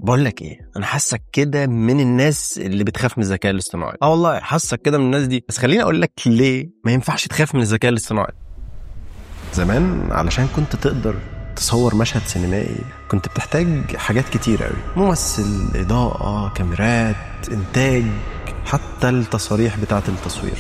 بقول لك ايه انا حاسك كده من الناس اللي بتخاف من الذكاء الاصطناعي اه والله حاسك كده من الناس دي بس خليني اقول لك ليه ما ينفعش تخاف من الذكاء الاصطناعي زمان علشان كنت تقدر تصور مشهد سينمائي كنت بتحتاج حاجات كتير قوي ممثل اضاءه كاميرات انتاج حتى التصاريح بتاعه التصوير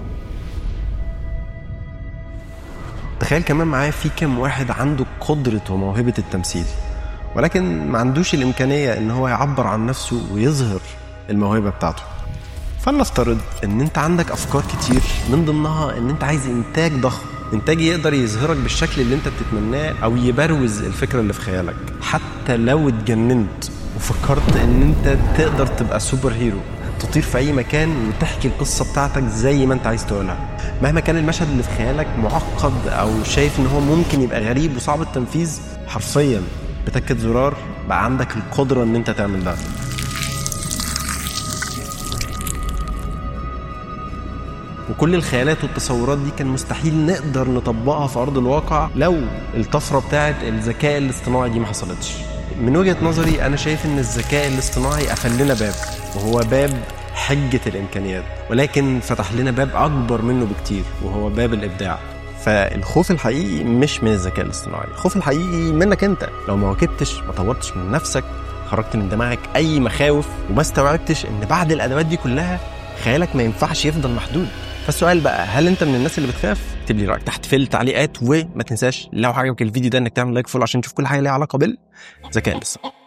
تخيل كمان معايا في كام واحد عنده قدرة وموهبة التمثيل ولكن ما عندوش الإمكانية إن هو يعبر عن نفسه ويظهر الموهبة بتاعته فلنفترض إن أنت عندك أفكار كتير من ضمنها إن أنت عايز إنتاج ضخم إنتاج يقدر يظهرك بالشكل اللي أنت بتتمناه أو يبروز الفكرة اللي في خيالك حتى لو اتجننت وفكرت إن أنت تقدر تبقى سوبر هيرو تطير في أي مكان وتحكي القصة بتاعتك زي ما أنت عايز تقولها مهما كان المشهد اللي في خيالك معقد أو شايف إن هو ممكن يبقى غريب وصعب التنفيذ حرفيا بتكة زرار بقى عندك القدرة إن أنت تعمل ده وكل الخيالات والتصورات دي كان مستحيل نقدر نطبقها في أرض الواقع لو الطفرة بتاعت الذكاء الاصطناعي دي ما حصلتش من وجهة نظري أنا شايف إن الذكاء الاصطناعي قفل لنا باب وهو باب حجة الإمكانيات ولكن فتح لنا باب أكبر منه بكتير وهو باب الإبداع فالخوف الحقيقي مش من الذكاء الاصطناعي الخوف الحقيقي منك انت لو ما واكبتش ما طورتش من نفسك خرجت من دماغك اي مخاوف وما استوعبتش ان بعد الادوات دي كلها خيالك ما ينفعش يفضل محدود فالسؤال بقى هل انت من الناس اللي بتخاف اكتب لي رايك تحت في التعليقات وما تنساش لو عجبك الفيديو ده انك تعمل لايك فول عشان تشوف كل حاجه ليها علاقه بالذكاء الاصطناعي